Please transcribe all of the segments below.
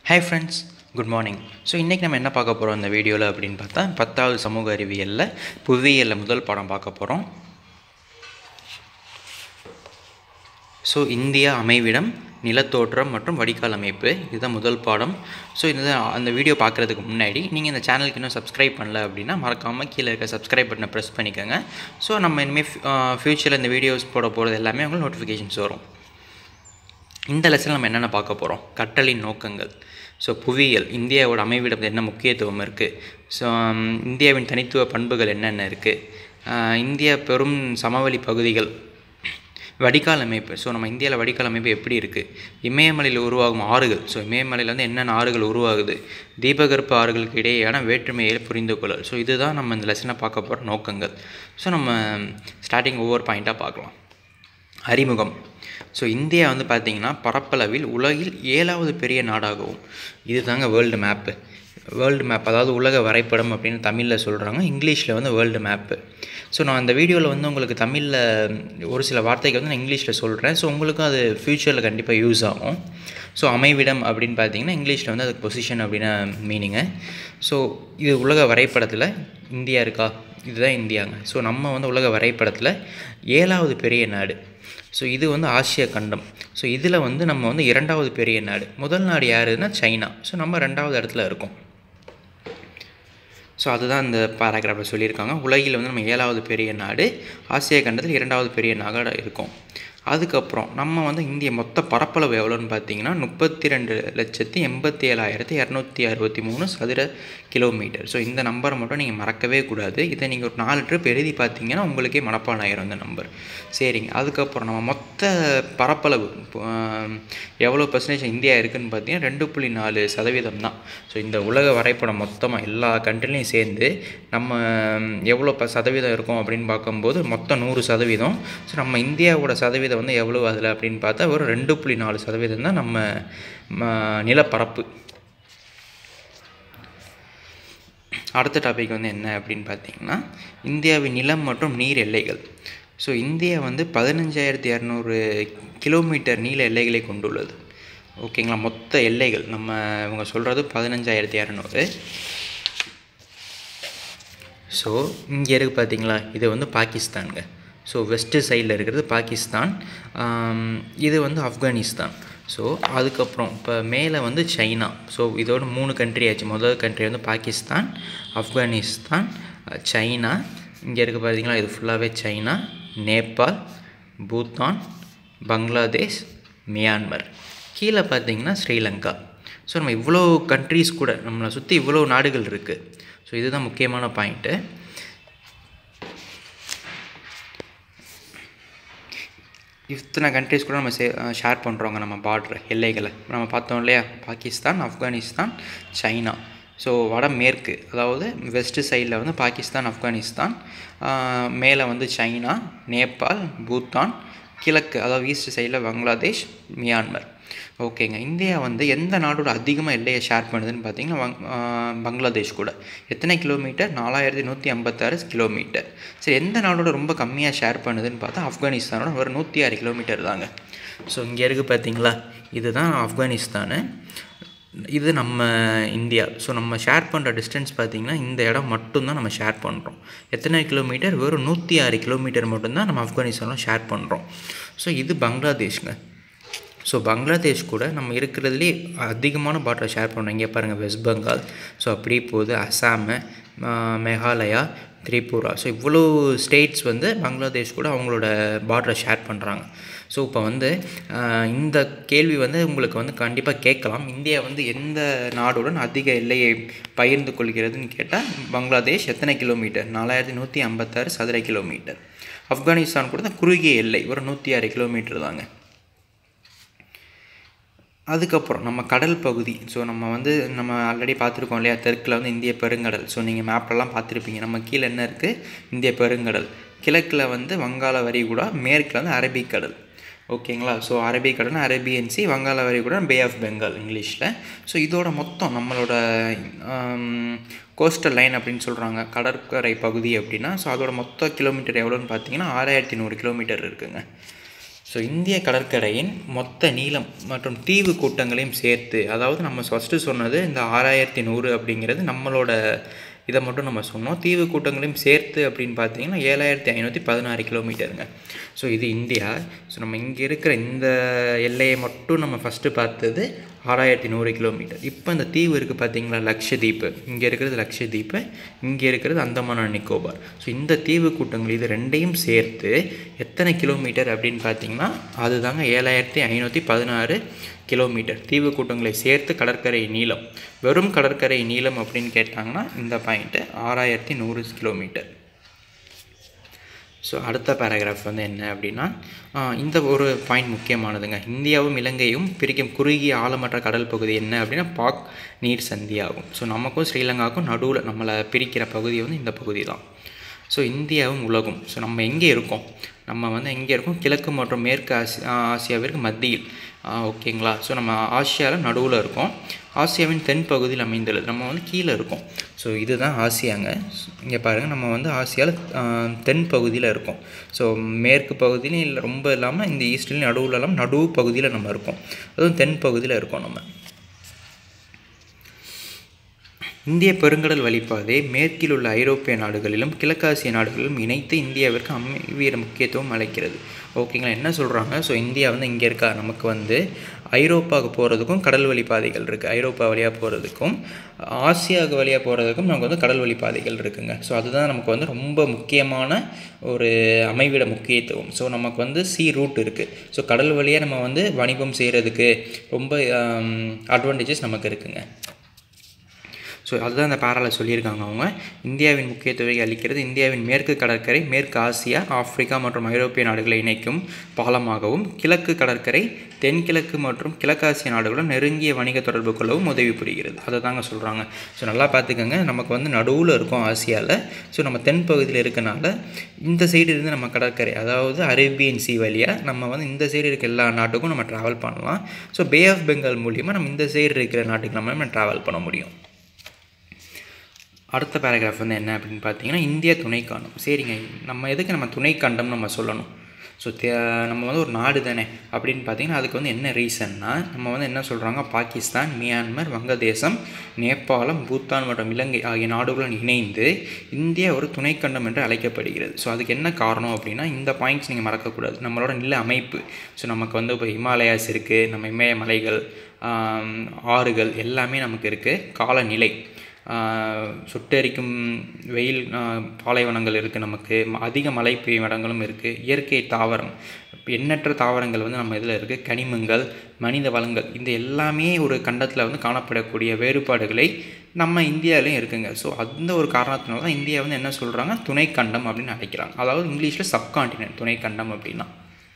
hi friends good morning so இன்றைக்கி நம்ம என்ன பார்க்க போகிறோம் இந்த வீடியோவில் அப்படின்னு பார்த்தா பத்தாவது சமூக அறிவியலில் புவியியலில் முதல் பாடம் பார்க்க போகிறோம் ஸோ இந்தியா அமைவிடம் நிலத்தோற்றம் மற்றும் வடிகால் அமைப்பு இதுதான் முதல் பாடம் ஸோ இந்த அந்த வீடியோ பார்க்குறதுக்கு முன்னாடி நீங்கள் இந்த சேனலுக்கு இன்னும் சப்ஸ்கிரைப் பண்ணல அப்படின்னா மறக்காமல் கீழே இருக்க சப்ஸ்கிரைப் பட்டனை ப்ரெஸ் பண்ணிக்கோங்க ஸோ நம்ம இனிமேல் ஃப்யூச்சரில் இந்த வீடியோஸ் போட போகிறது எல்லாமே உங்களுக்கு நோட்டிஃபிகேஷன்ஸ் வரும் இந்த லெசனில் நம்ம என்னென்ன பார்க்க போகிறோம் கற்றலின் நோக்கங்கள் ஸோ புவியியல் இந்தியாவோட அமைவிடம் என்ன முக்கியத்துவம் இருக்குது ஸோ இந்தியாவின் தனித்துவ பண்புகள் என்னென்ன இருக்குது இந்தியா பெரும் சமவெளி பகுதிகள் வடிகால் அமைப்பு ஸோ நம்ம இந்தியாவில் வடிகால் அமைப்பு எப்படி இருக்குது இமயமலையில் உருவாகும் ஆறுகள் ஸோ இமயமலையில் வந்து என்னென்ன ஆறுகள் உருவாகுது தீபகற்ப ஆறுகளுக்கு இடையேயான வேற்றுமையை புரிந்து கொள்ளல் ஸோ இதுதான் நம்ம இந்த லெசனை பார்க்க போகிற நோக்கங்கள் ஸோ நம்ம ஸ்டார்டிங் ஒவ்வொரு பாயிண்ட்டாக பார்க்கலாம் அறிமுகம் ஸோ இந்தியா வந்து பார்த்திங்கன்னா பரப்பளவில் உலகில் ஏழாவது பெரிய நாடாகவும் இது தாங்க வேர்ல்டு மேப்பு வேர்ல்டு மேப் அதாவது உலக வரைபடம் அப்படின்னு தமிழில் சொல்கிறாங்க இங்கிலீஷில் வந்து வேர்ல்டு மேப்பு ஸோ நான் அந்த வீடியோவில் வந்து உங்களுக்கு தமிழில் ஒரு சில வார்த்தைகள் வந்து நான் இங்கிலீஷில் சொல்கிறேன் ஸோ உங்களுக்கும் அது ஃப்யூச்சரில் கண்டிப்பாக யூஸ் ஆகும் ஸோ அமைவிடம் அப்படின்னு பார்த்தீங்கன்னா இங்கிலீஷில் வந்து அதுக்கு பொசிஷன் அப்படின்னு மீனிங்கு ஸோ இது உலக வரைபடத்தில் இந்தியா இருக்கா இதுதான் இந்தியாங்க ஸோ நம்ம வந்து உலக வரைபடத்தில் ஏழாவது பெரிய நாடு ஸோ இது வந்து ஆசிய கண்டம் ஸோ இதில் வந்து நம்ம வந்து இரண்டாவது பெரிய நாடு முதல் நாடு யாருன்னா சைனா ஸோ நம்ம ரெண்டாவது இடத்துல இருக்கோம் ஸோ அதுதான் இந்த பேராகிராஃபில் சொல்லியிருக்காங்க உலகில் வந்து நம்ம ஏழாவது பெரிய நாடு ஆசிய கண்டத்தில் இரண்டாவது பெரிய நாடாக இருக்கும் அதுக்கப்புறம் நம்ம வந்து இந்திய மொத்த பரப்பளவு எவ்வளோன்னு பார்த்தீங்கன்னா முப்பத்தி ரெண்டு லட்சத்தி எண்பத்தி ஏழாயிரத்தி இரநூத்தி அறுபத்தி மூணு சதுர கிலோமீட்டர் ஸோ இந்த நம்பரை மட்டும் நீங்கள் மறக்கவே கூடாது இதை நீங்கள் ஒரு நாலு ட்ரிப் எழுதி பார்த்தீங்கன்னா உங்களுக்கே மனப்பாடம் ஆயிரும் இந்த நம்பர் சரிங்க அதுக்கப்புறம் நம்ம மொத்த பரப்பளவு எவ்வளோ பர்சன்டேஜ் இந்தியா இருக்குதுன்னு பார்த்தீங்கன்னா ரெண்டு புள்ளி நாலு சதவீதம் தான் ஸோ இந்த உலக வரைபடம் மொத்தமாக எல்லா கண்ட்ரிலையும் சேர்ந்து நம்ம எவ்வளோ ப சதவீதம் இருக்கும் அப்படின்னு பார்க்கும்போது மொத்தம் நூறு சதவீதம் ஸோ நம்ம இந்தியாவோட சதவீதம் வந்து எவ்வளோ அதில் அப்படின்னு பார்த்தா ஒரு ரெண்டு புள்ளி நாலு சதவீதம் தான் நம்ம நிலப்பரப்பு அடுத்த டாபிக் வந்து என்ன அப்படின்னு பார்த்தீங்கன்னா இந்தியாவின் நிலம் மற்றும் நீர் எல்லைகள் ஸோ இந்தியா வந்து பதினஞ்சாயிரத்தி இரநூறு கிலோமீட்டர் நீள எல்லைகளை கொண்டுள்ளது ஓகேங்களா மொத்த எல்லைகள் நம்ம இவங்க சொல்கிறது பதினஞ்சாயிரத்தி இரநூறு ஸோ இங்கே இருக்குது பார்த்தீங்களா இது வந்து பாகிஸ்தானுங்க ஸோ வெஸ்ட்டு சைடில் இருக்கிறது பாகிஸ்தான் இது வந்து ஆப்கானிஸ்தான் ஸோ அதுக்கப்புறம் இப்போ மேலே வந்து சைனா ஸோ இதோட மூணு கண்ட்ரி ஆச்சு முதல் கண்ட்ரி வந்து பாகிஸ்தான் ஆப்கானிஸ்தான் சைனா இங்கே இருக்க பார்த்தீங்களா இது ஃபுல்லாகவே சைனா நேபாள் பூட்டான் பங்களாதேஷ் மியான்மர் கீழே பார்த்தீங்கன்னா ஸ்ரீலங்கா ஸோ நம்ம இவ்வளோ கண்ட்ரீஸ் கூட நம்மளை சுற்றி இவ்வளோ நாடுகள் இருக்குது ஸோ இதுதான் முக்கியமான பாயிண்ட்டு இத்தனை கண்ட்ரிஸ் கூட நம்ம சே ஷேர் பண்ணுறோங்க நம்ம பார்ட்ரு எல்லைகளை நம்ம பார்த்தோம் இல்லையா பாகிஸ்தான் ஆப்கானிஸ்தான் சைனா ஸோ வட மேற்கு அதாவது வெஸ்ட்டு சைடில் வந்து பாகிஸ்தான் ஆப்கானிஸ்தான் மேலே வந்து சைனா நேபாள் பூட்டான் கிழக்கு அதாவது ஈஸ்ட் சைடில் பங்களாதேஷ் மியான்மர் ஓகேங்க இந்தியா வந்து எந்த நாடோட அதிகமாக எல்லையை ஷேர் பண்ணுதுன்னு பார்த்தீங்கன்னா பங்களாதேஷ் கூட எத்தனை கிலோமீட்டர் நாலாயிரத்தி நூற்றி ஐம்பத்தாறு கிலோமீட்டர் சரி எந்த நாடோட ரொம்ப கம்மியாக ஷேர் பண்ணுதுன்னு பார்த்தா ஆப்கானிஸ்தானோட ஒரு நூற்றி ஆறு கிலோமீட்டர் தாங்க ஸோ இங்கே இருக்குது பார்த்தீங்களா இதுதான் ஆப்கானிஸ்தானு இது நம்ம இந்தியா ஸோ நம்ம ஷேர் பண்ணுற டிஸ்டன்ஸ் பார்த்திங்கன்னா இந்த இடம் மட்டும்தான் நம்ம ஷேர் பண்ணுறோம் எத்தனை கிலோமீட்டர் வெறும் நூற்றி ஆறு கிலோமீட்டர் மட்டும்தான் நம்ம ஆப்கானிஸ்தானில் ஷேர் பண்ணுறோம் ஸோ இது பங்களாதேஷ்ங்க ஸோ பங்களாதேஷ் கூட நம்ம இருக்கிறதுலே அதிகமான பார்டரை ஷேர் பண்ணுறோம் இங்கே பாருங்கள் வெஸ்ட் பெங்கால் ஸோ அப்படி போகுது அசாமு மேகாலயா திரிபுரா ஸோ இவ்வளோ ஸ்டேட்ஸ் வந்து பங்களாதேஷ் கூட அவங்களோட பார்டரை ஷேர் பண்ணுறாங்க ஸோ இப்போ வந்து இந்த கேள்வி வந்து உங்களுக்கு வந்து கண்டிப்பாக கேட்கலாம் இந்தியா வந்து எந்த நாடுடன் அதிக எல்லையை பகிர்ந்து கொள்கிறதுன்னு கேட்டால் பங்களாதேஷ் எத்தனை கிலோமீட்டர் நாலாயிரத்தி நூற்றி ஐம்பத்தாறு சதுர கிலோமீட்டர் ஆப்கானிஸ்தான் கூட தான் குறுகிய எல்லை ஒரு நூற்றி ஆறு கிலோமீட்டர் தாங்க அதுக்கப்புறம் நம்ம கடல் பகுதி ஸோ நம்ம வந்து நம்ம ஆல்ரெடி பார்த்துருக்கோம் இல்லையா தெற்கில் வந்து இந்திய பெருங்கடல் ஸோ நீங்கள் மேப்லலாம் பார்த்துருப்பீங்க நம்ம கீழே என்ன இருக்குது இந்திய பெருங்கடல் கிழக்கில் வந்து வங்காள வரிகுடா மேற்கில் வந்து அரபிக்கடல் ஓகேங்களா ஸோ அரபிக்கடல் அரேபியன் சி வங்காள வரிகுடா பே ஆஃப் பெங்கால் இங்கிலீஷில் ஸோ இதோட மொத்தம் நம்மளோட கோஸ்டல் லைன் அப்படின்னு சொல்கிறாங்க கடற்கரை பகுதி அப்படின்னா ஸோ அதோட மொத்த கிலோமீட்டர் எவ்வளோன்னு பார்த்தீங்கன்னா ஆறாயிரத்தி நூறு கிலோமீட்டர் இருக்குங்க ஸோ இந்திய கடற்கரையின் மொத்த நீளம் மற்றும் தீவு கூட்டங்களையும் சேர்த்து அதாவது நம்ம ஃபஸ்ட்டு சொன்னது இந்த ஆறாயிரத்தி நூறு அப்படிங்கிறது நம்மளோட இதை மட்டும் நம்ம சொன்னோம் தீவு கூட்டங்களையும் சேர்த்து அப்படின்னு பார்த்தீங்கன்னா ஏழாயிரத்தி ஐநூற்றி பதினாறு கிலோமீட்டருங்க ஸோ இது இந்தியா ஸோ நம்ம இங்கே இருக்கிற இந்த எல்லையை மட்டும் நம்ம ஃபஸ்ட்டு பார்த்தது ஆறாயிரத்தி நூறு கிலோமீட்டர் இப்போ இந்த தீவு இருக்குது பார்த்தீங்களா லக்ஷதீப்பு இங்கே இருக்கிறது லக்ஷதீப்பு இங்கே இருக்கிறது அந்தமான் அண்ட் நிக்கோபார் ஸோ இந்த தீவு கூட்டங்கள் இது ரெண்டையும் சேர்த்து எத்தனை கிலோமீட்டர் அப்படின்னு பார்த்தீங்கன்னா அதுதாங்க ஏழாயிரத்தி ஐநூற்றி பதினாறு கிலோமீட்டர் தீவு கூட்டங்களை சேர்த்து கடற்கரை நீளம் வெறும் கடற்கரை நீளம் அப்படின்னு கேட்டாங்கன்னா இந்த பாயிண்ட்டு ஆறாயிரத்தி நூறு கிலோமீட்டர் ஸோ அடுத்த பேராகிராஃப் வந்து என்ன அப்படின்னா இந்த ஒரு பாயிண்ட் முக்கியமானதுங்க இந்தியாவும் இலங்கையும் பிரிக்கும் குறுகிய ஆழமற்ற கடல் பகுதி என்ன அப்படின்னா பாக் நீர் சந்தி ஆகும் ஸோ நமக்கும் ஸ்ரீலங்காவுக்கும் நடுவில் நம்மளை பிரிக்கிற பகுதி வந்து இந்த பகுதி தான் ஸோ இந்தியாவும் உலகும் ஸோ நம்ம எங்கே இருக்கோம் நம்ம வந்து எங்கே இருக்கோம் கிழக்கு மற்றும் மேற்கு ஆசி ஆசியாவிற்கு மத்தியில் ஓகேங்களா ஸோ நம்ம ஆசியாவில் நடுவில் இருக்கோம் ஆசியாவின் தென் பகுதியில் அமைந்துள்ளது நம்ம வந்து கீழே இருக்கோம் ஸோ இதுதான் ஆசியாங்க இங்கே பாருங்கள் நம்ம வந்து ஆசியாவில் தென் பகுதியில் இருக்கோம் ஸோ மேற்கு பகுதியிலையும் இல்லை ரொம்ப இல்லாமல் இந்த ஈஸ்ட்லேயும் நடுவில் இல்லாமல் நடுவு பகுதியில் நம்ம இருக்கோம் அதுவும் தென் பகுதியில் இருக்கோம் நம்ம இந்திய பெருங்கடல் வழிப்பாதை மேற்கில் உள்ள ஐரோப்பிய நாடுகளிலும் கிழக்காசிய நாடுகளிலும் இணைத்து இந்தியாவிற்கு அமைவியர் முக்கியத்துவம் அளிக்கிறது ஓகேங்களா என்ன சொல்கிறாங்க ஸோ இந்தியா வந்து இங்கே இருக்கா நமக்கு வந்து ஐரோப்பாவுக்கு போகிறதுக்கும் கடல் வழி பாதைகள் இருக்குது ஐரோப்பா வழியாக போகிறதுக்கும் ஆசியாவுக்கு வழியாக போகிறதுக்கும் நமக்கு வந்து கடல் வழி பாதைகள் இருக்குங்க ஸோ அதுதான் நமக்கு வந்து ரொம்ப முக்கியமான ஒரு அமைவிட முக்கியத்துவம் ஸோ நமக்கு வந்து சி ரூட் இருக்குது ஸோ கடல் வழியாக நம்ம வந்து வணிகம் செய்கிறதுக்கு ரொம்ப அட்வான்டேஜஸ் நமக்கு இருக்குங்க ஸோ அதுதான் அந்த பேராவில் சொல்லியிருக்காங்க அவங்க இந்தியாவின் முக்கியத்துவத்தை அளிக்கிறது இந்தியாவின் மேற்கு கடற்கரை மேற்கு ஆசியா ஆப்பிரிக்கா மற்றும் ஐரோப்பிய நாடுகளை இணைக்கும் பாலமாகவும் கிழக்கு கடற்கரை தென்கிழக்கு மற்றும் கிழக்காசிய நாடுகளும் நெருங்கிய வணிக தொடர்பு கொள்ளவும் உதவி புரிகிறது அதை தாங்க சொல்கிறாங்க ஸோ நல்லா பார்த்துக்கோங்க நமக்கு வந்து நடுவில் இருக்கும் ஆசியாவில் ஸோ நம்ம தென் பகுதியில் இருக்கனால இந்த சைடு இருந்து நம்ம கடற்கரை அதாவது அரேபியன் சி வழியாக நம்ம வந்து இந்த சைடு இருக்க எல்லா நாட்டுக்கும் நம்ம ட்ராவல் பண்ணலாம் ஸோ பே ஆஃப் பெங்கால் மூலிமா நம்ம இந்த சைடு இருக்கிற நாட்டுக்கு நம்ம நம்ம ட்ராவல் பண்ண முடியும் அடுத்த பேராகிராஃப் வந்து என்ன அப்படின்னு பார்த்தீங்கன்னா இந்திய துணைக்கண்டம் சரிங்க நம்ம எதுக்கு நம்ம துணைக்கண்டம் நம்ம சொல்லணும் ஸோ தே நம்ம வந்து ஒரு நாடு தானே அப்படின்னு பார்த்தீங்கன்னா அதுக்கு வந்து என்ன ரீசன்னா நம்ம வந்து என்ன சொல்கிறாங்க பாகிஸ்தான் மியான்மர் வங்கதேசம் நேபாளம் பூட்டான் மற்றும் இலங்கை ஆகிய நாடுகளுடன் இணைந்து இந்தியா ஒரு துணைக்கண்டம் என்று அழைக்கப்படுகிறது ஸோ அதுக்கு என்ன காரணம் அப்படின்னா இந்த பாயிண்ட்ஸ் நீங்கள் மறக்கக்கூடாது நம்மளோட நில அமைப்பு ஸோ நமக்கு வந்து இப்போ ஹிமாலயாஸ் இருக்குது நம்ம இமயமலைகள் ஆறுகள் எல்லாமே நமக்கு இருக்குது காலநிலை சுட்டெரிக்கும் வெயில் பாலைவனங்கள் இருக்குது நமக்கு அதிக மழை பெய்யும் இடங்களும் இருக்குது இயற்கை தாவரம் எண்ணற்ற தாவரங்கள் வந்து நம்ம இதில் இருக்குது கனிமங்கள் மனித வளங்கள் இந்த எல்லாமே ஒரு கண்டத்தில் வந்து காணப்படக்கூடிய வேறுபாடுகளை நம்ம இந்தியாவிலையும் இருக்குங்க ஸோ அந்த ஒரு காரணத்தினால தான் இந்தியா வந்து என்ன சொல்கிறாங்க துணைக்கண்டம் அப்படின்னு அழைக்கிறாங்க அதாவது இங்கிலீஷில் சப்கான்டினென்ட் துணைக்கண்டம் அப்படின்னா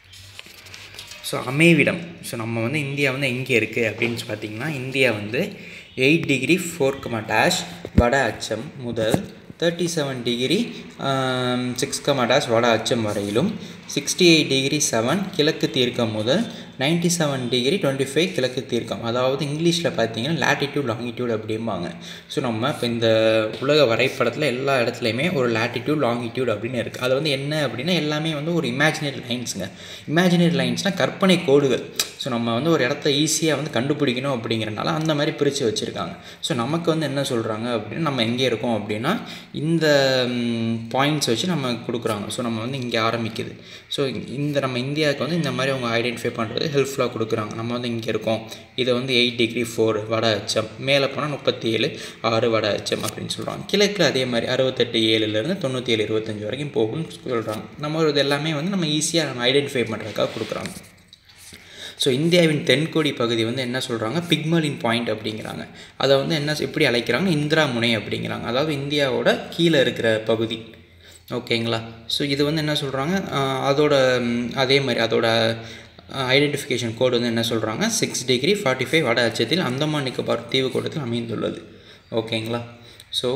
ஸோ அமைவிடம் ஸோ நம்ம வந்து இந்தியா வந்து எங்கே இருக்குது அப்படின்னு பார்த்தீங்கன்னா இந்தியா வந்து eight degree four comma dash வட அச்சம் முதல் thirty seven degree six comma dash வட அச்சம் வரையிலும் சிக்ஸ்டி எயிட் டிகிரி செவன் கிழக்கு தீர்க்கம் முதல் ninety seven degree twenty five கிழக்கு தீர்க்கம் அதாவது இங்கிலீஷில் பார்த்தீங்கன்னா லேட்டிடியூட் லாங்கிடியூட் அப்படிம்பாங்க ஸோ நம்ம இப்போ இந்த உலக வரைபடத்தில் எல்லா இடத்துலையுமே ஒரு லேட்டிடியூட் லாங்கிடியூட் அப்படின்னு இருக்குது அது வந்து என்ன அப்படின்னா எல்லாமே வந்து ஒரு இமேஜினரி லைன்ஸுங்க இமேஜினரி லைன்ஸ்னால் கற்பனை கோடுகள் ஸோ நம்ம வந்து ஒரு இடத்த ஈஸியாக வந்து கண்டுபிடிக்கணும் அப்படிங்கிறனால அந்த மாதிரி பிரித்து வச்சுருக்காங்க ஸோ நமக்கு வந்து என்ன சொல்கிறாங்க அப்படின்னா நம்ம எங்கே இருக்கோம் அப்படின்னா இந்த பாயிண்ட்ஸ் வச்சு நம்ம கொடுக்குறாங்க ஸோ நம்ம வந்து இங்கே ஆரம்பிக்குது ஸோ இந்த நம்ம இந்தியாவுக்கு வந்து இந்த மாதிரி அவங்க ஐடென்டிஃபை பண்ணுறது ஹெல்ப்ஃபுல்லாக கொடுக்குறாங்க நம்ம வந்து இங்கே இருக்கோம் இதை வந்து எயிட் டிகிரி ஃபோர் வட அச்சம் மேலே போனால் முப்பத்தி ஏழு ஆறு வட அச்சம் அப்படின்னு சொல்கிறாங்க கிழக்கில் அதே மாதிரி அறுபத்தெட்டு ஏழுலேருந்து தொண்ணூற்றி ஏழு இருபத்தஞ்சி வரைக்கும் போகும்னு சொல்கிறாங்க நம்ம இது எல்லாமே வந்து நம்ம ஈஸியாக நம்ம ஐடென்டிஃபை பண்ணுறதுக்காக கொடுக்குறாங்க ஸோ இந்தியாவின் தென்கோடி பகுதி வந்து என்ன சொல்கிறாங்க பிக்மலின் பாயிண்ட் அப்படிங்கிறாங்க அதை வந்து என்ன எப்படி அழைக்கிறாங்க இந்திரா முனை அப்படிங்கிறாங்க அதாவது இந்தியாவோட கீழே இருக்கிற பகுதி ஓகேங்களா ஸோ இது வந்து என்ன சொல்கிறாங்க அதோட அதே மாதிரி அதோட ஐடென்டிஃபிகேஷன் கோடு வந்து என்ன சொல்கிறாங்க சிக்ஸ் டிகிரி ஃபார்ட்டி ஃபைவ் வட அச்சத்தில் அந்தமான் நிக்கோபார் தீவுக்கூட்டத்தில் அமைந்துள்ளது ஓகேங்களா ஸோ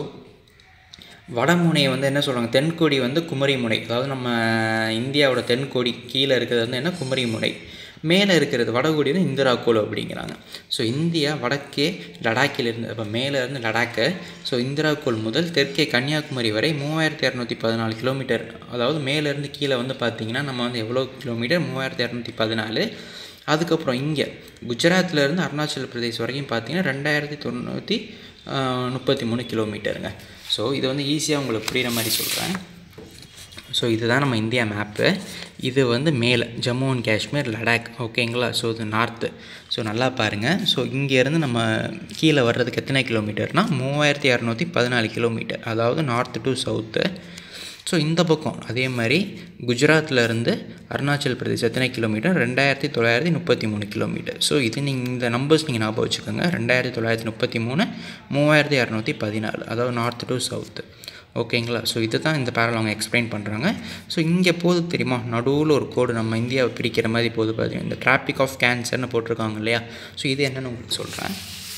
வடமுனை வந்து என்ன சொல்கிறாங்க தென்கோடி வந்து குமரி முனை அதாவது நம்ம இந்தியாவோட தென்கோடி கீழே இருக்கிறது வந்து என்ன குமரி முனை மேலே இருக்கிறது வடகோடி வந்து இந்திராகோல் அப்படிங்கிறாங்க ஸோ இந்தியா வடக்கே லடாக்கில் இருந்து இப்போ மேலே இருந்து லடாக்கை ஸோ இந்திராகோல் முதல் தெற்கே கன்னியாகுமரி வரை மூவாயிரத்தி இரநூத்தி பதினாலு கிலோமீட்டர் அதாவது மேலேருந்து கீழே வந்து பார்த்திங்கன்னா நம்ம வந்து எவ்வளோ கிலோமீட்டர் மூவாயிரத்தி இரநூத்தி பதினாலு அதுக்கப்புறம் இங்கே குஜராத்லேருந்து அருணாச்சல் பிரதேஷ் வரைக்கும் பார்த்தீங்கன்னா ரெண்டாயிரத்தி தொண்ணூற்றி முப்பத்தி மூணு கிலோமீட்டருங்க ஸோ இது வந்து ஈஸியாக உங்களுக்கு புரிகிற மாதிரி சொல்கிறேன் ஸோ இதுதான் நம்ம இந்தியா மேப்பு இது வந்து மேலே ஜம்மு அண்ட் காஷ்மீர் லடாக் ஓகேங்களா ஸோ இது நார்த்து ஸோ நல்லா பாருங்கள் ஸோ இங்கேருந்து நம்ம கீழே வர்றதுக்கு எத்தனை கிலோமீட்டர்னால் மூவாயிரத்தி இரநூத்தி பதினாலு கிலோமீட்டர் அதாவது நார்த்து டு சவுத்து ஸோ இந்த பக்கம் அதே மாதிரி குஜராத்தில் இருந்து அருணாச்சல் பிரதேஷ் எத்தனை கிலோமீட்டர் ரெண்டாயிரத்தி தொள்ளாயிரத்தி முப்பத்தி மூணு கிலோமீட்டர் ஸோ இது நீங்கள் இந்த நம்பர்ஸ் நீங்கள் ஞாபகம் வச்சுக்கோங்க ரெண்டாயிரத்தி தொள்ளாயிரத்தி முப்பத்தி மூணு மூவாயிரத்தி இரநூத்தி பதினாலு அதாவது நார்த்து டு சவுத்து ஓகேங்களா ஸோ இது தான் இந்த பேரல் அவங்க எக்ஸ்பிளைன் பண்ணுறாங்க ஸோ இங்கே போது தெரியுமா நடுவில் ஒரு கோடு நம்ம இந்தியாவை பிரிக்கிற மாதிரி போது பார்த்தீங்கன்னா இந்த டிராபிக் ஆஃப் கேன்சர்னு போட்டிருக்காங்க இல்லையா ஸோ இது என்னென்னு உங்களுக்கு சொல்கிறேன்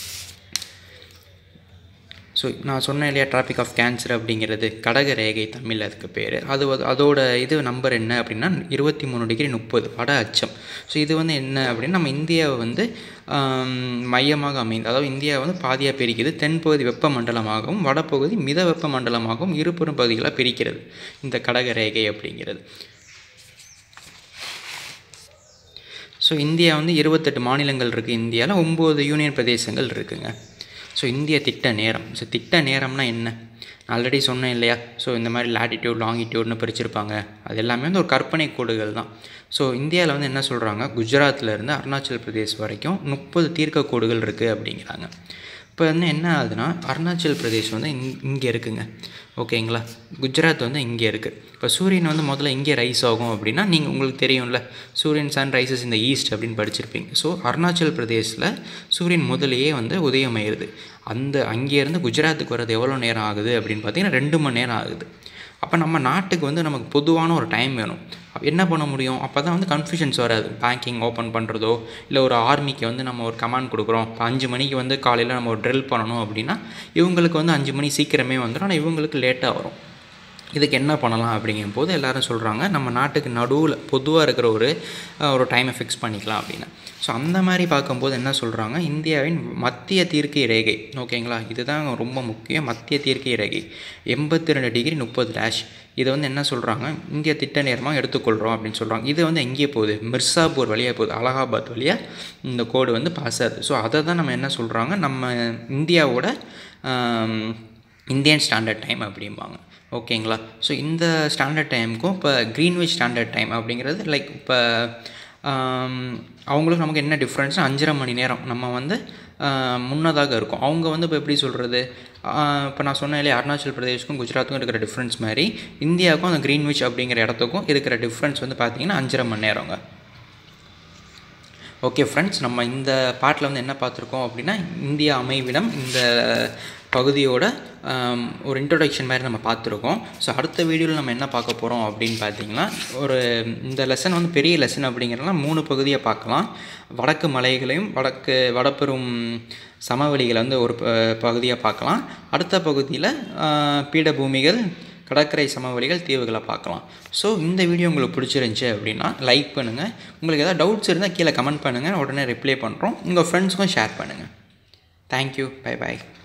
ஸோ நான் சொன்னேன் இல்லையா டிராபிக் ஆஃப் கேன்சர் அப்படிங்கிறது கடக ரேகை தமிழ் அதுக்கு பேர் அது அதோட இது நம்பர் என்ன அப்படின்னா இருபத்தி மூணு டிகிரி முப்பது வட அச்சம் ஸோ இது வந்து என்ன அப்படின்னா நம்ம இந்தியாவை வந்து மையமாக அமைந்து அதாவது இந்தியா வந்து பாதியாக பிரிக்குது தென்பகுதி வெப்ப மண்டலமாகவும் வடப்பகுதி மித வெப்ப மண்டலமாகவும் இருபெரும் பகுதிகளாக பிரிக்கிறது இந்த கடக ரேகை அப்படிங்கிறது ஸோ இந்தியா வந்து இருபத்தெட்டு மாநிலங்கள் இருக்குது இந்தியாவில் ஒம்பது யூனியன் பிரதேசங்கள் இருக்குதுங்க ஸோ இந்திய திட்ட நேரம் ஸோ திட்ட நேரம்னா என்ன ஆல்ரெடி சொன்னேன் இல்லையா ஸோ இந்த மாதிரி லேட்டிடியூட் லாங்கிடியூட்னு பிரிச்சிருப்பாங்க அது எல்லாமே வந்து ஒரு கற்பனை கோடுகள் தான் ஸோ இந்தியாவில் வந்து என்ன சொல்கிறாங்க குஜராத்லேருந்து அருணாச்சல் பிரதேஷ் வரைக்கும் முப்பது தீர்க்க கோடுகள் இருக்குது அப்படிங்கிறாங்க இப்போ வந்து என்ன ஆகுதுன்னா அருணாச்சல் பிரதேஷ் வந்து இங் இங்கே இருக்குங்க ஓகேங்களா குஜராத் வந்து இங்கே இருக்குது இப்போ சூரியன் வந்து முதல்ல இங்கே ரைஸ் ஆகும் அப்படின்னா நீங்கள் உங்களுக்கு தெரியும்ல சூரியன் சன் ரைசஸ் இந்த ஈஸ்ட் அப்படின்னு படிச்சிருப்பீங்க ஸோ அருணாச்சல் பிரதேஷில் சூரியன் முதலையே வந்து உதயமாயிருது அந்த அங்கேருந்து குஜராத்துக்கு வர்றது எவ்வளோ நேரம் ஆகுது அப்படின்னு பார்த்தீங்கன்னா ரெண்டு மணி நேரம் ஆகுது அப்போ நம்ம நாட்டுக்கு வந்து நமக்கு பொதுவான ஒரு டைம் வேணும் என்ன பண்ண முடியும் அப்போ தான் வந்து கன்ஃபியூஷன்ஸ் வராது பேங்கிங் ஓப்பன் பண்ணுறதோ இல்லை ஒரு ஆர்மிக்கு வந்து நம்ம ஒரு கமாண்ட் கொடுக்குறோம் இப்போ அஞ்சு மணிக்கு வந்து காலையில் நம்ம ஒரு ட்ரில் பண்ணணும் அப்படின்னா இவங்களுக்கு வந்து அஞ்சு மணி சீக்கிரமே வந்துடும் ஆனால் இவங்களுக்கு லேட்டாக வரும் இதுக்கு என்ன பண்ணலாம் அப்படிங்கும் போது எல்லோரும் சொல்கிறாங்க நம்ம நாட்டுக்கு நடுவில் பொதுவாக இருக்கிற ஒரு ஒரு டைமை ஃபிக்ஸ் பண்ணிக்கலாம் அப்படின்னு ஸோ அந்த மாதிரி பார்க்கும்போது என்ன சொல்கிறாங்க இந்தியாவின் மத்திய தீர்க்கை ரேகை ஓகேங்களா இதுதான் ரொம்ப முக்கியம் மத்திய தீர்க்கை ரேகை எண்பத்தி ரெண்டு டிகிரி முப்பது டேஷ் இதை வந்து என்ன சொல்கிறாங்க இந்திய திட்ட நேரமாக எடுத்துக்கொள்கிறோம் அப்படின்னு சொல்கிறாங்க இது வந்து எங்கே போகுது மிர்சாப்பூர் வழியாக போகுது அலகாபாத் வழியாக இந்த கோடு வந்து பாஸ் ஆகுது ஸோ அதை தான் நம்ம என்ன சொல்கிறாங்க நம்ம இந்தியாவோட இந்தியன் ஸ்டாண்டர்ட் டைம் அப்படிம்பாங்க ஓகேங்களா ஸோ இந்த ஸ்டாண்டர்ட் டைமுக்கும் இப்போ க்ரீன்விச் ஸ்டாண்டர்ட் டைம் அப்படிங்கிறது லைக் இப்போ அவங்களுக்கு நமக்கு என்ன டிஃப்ரென்ஸ்னால் அஞ்சரை மணி நேரம் நம்ம வந்து முன்னதாக இருக்கும் அவங்க வந்து இப்போ எப்படி சொல்கிறது இப்போ நான் சொன்னேன் இல்லையா அருணாச்சல் பிரதேஷ்க்கும் குஜராத்துக்கும் இருக்கிற டிஃப்ரென்ஸ் மாதிரி இந்தியாவுக்கும் அந்த க்ரீன்விச் அப்படிங்கிற இடத்துக்கும் இருக்கிற டிஃப்ரென்ஸ் வந்து பார்த்திங்கன்னா அஞ்சரை மணி நேரங்க ஓகே ஃப்ரெண்ட்ஸ் நம்ம இந்த பாட்டில் வந்து என்ன பார்த்துருக்கோம் அப்படின்னா இந்தியா அமைவிடம் இந்த பகுதியோட ஒரு இன்ட்ரொடக்ஷன் மாதிரி நம்ம பார்த்துருக்கோம் ஸோ அடுத்த வீடியோவில் நம்ம என்ன பார்க்க போகிறோம் அப்படின்னு பார்த்தீங்கன்னா ஒரு இந்த லெசன் வந்து பெரிய லெசன் அப்படிங்கிறதுலாம் மூணு பகுதியை பார்க்கலாம் வடக்கு மலைகளையும் வடக்கு வடபெரும் சமவெளிகளை வந்து ஒரு பகுதியாக பார்க்கலாம் அடுத்த பகுதியில் பீடபூமிகள் கடற்கரை சமவெளிகள் தீவுகளை பார்க்கலாம் ஸோ இந்த வீடியோ உங்களுக்கு பிடிச்சிருந்துச்சி அப்படின்னா லைக் பண்ணுங்கள் உங்களுக்கு எதாவது டவுட்ஸ் இருந்தால் கீழே கமெண்ட் பண்ணுங்கள் உடனே ரிப்ளை பண்ணுறோம் உங்கள் ஃப்ரெண்ட்ஸுக்கும் ஷேர் பண்ணுங்கள் தேங்க்யூ பை பாய்